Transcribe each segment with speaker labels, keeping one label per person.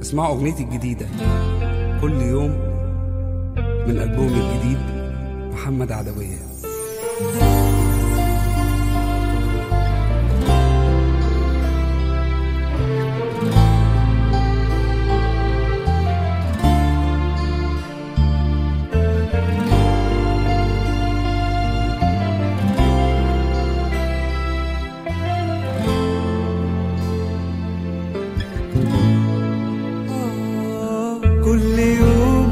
Speaker 1: اسمعوا أغنيتي الجديدة كل يوم من ألبومي الجديد محمد عدوية
Speaker 2: كل يوم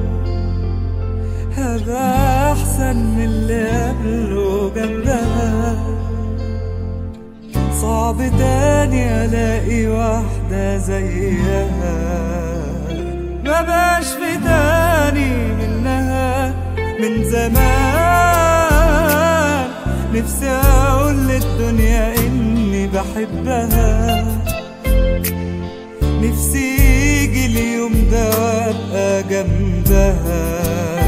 Speaker 2: هبقى أحسن من اللي قبله جنبها صعب تاني ألاقي واحدة زيها ما بقاش في تاني منها من زمان نفسي أقول للدنيا إني بحبها نفسي يجي اليوم ده وابقى جنبها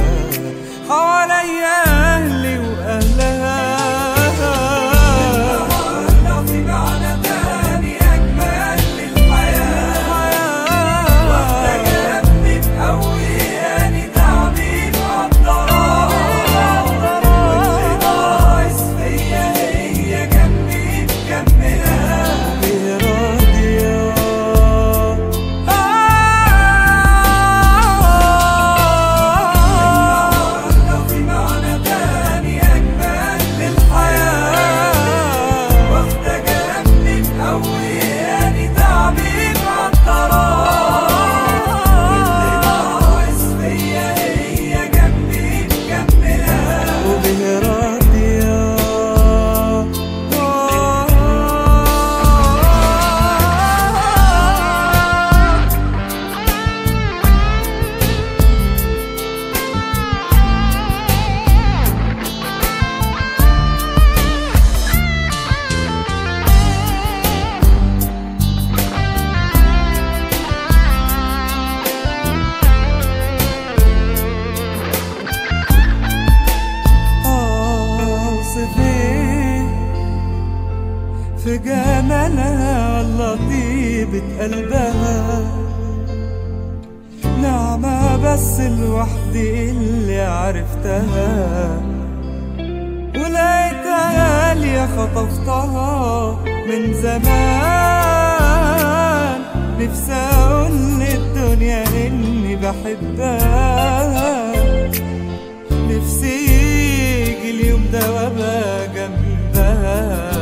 Speaker 2: حواليا اهلي واهلها في معنى تاني اجمل للحياه واحده جنبي مقوياني تعبي مقدرة واللي ناقص فيا هي جنبي مكملة هي راضية لو في معنى تاني أجمل للحياة واحدة جنبي مقوياني تعبي مقدرة واللي ناقص فيا هي جنبي مكملة وبه راضية أوصف إيه في جمالها والله طيبة قلبها نعمة بس لوحدي اللي عرفتها ولقيتها غالية خطفتها من زمان نفسي أقول للدنيا إني بحبها نفسي يجي اليوم ده وابقى جنبها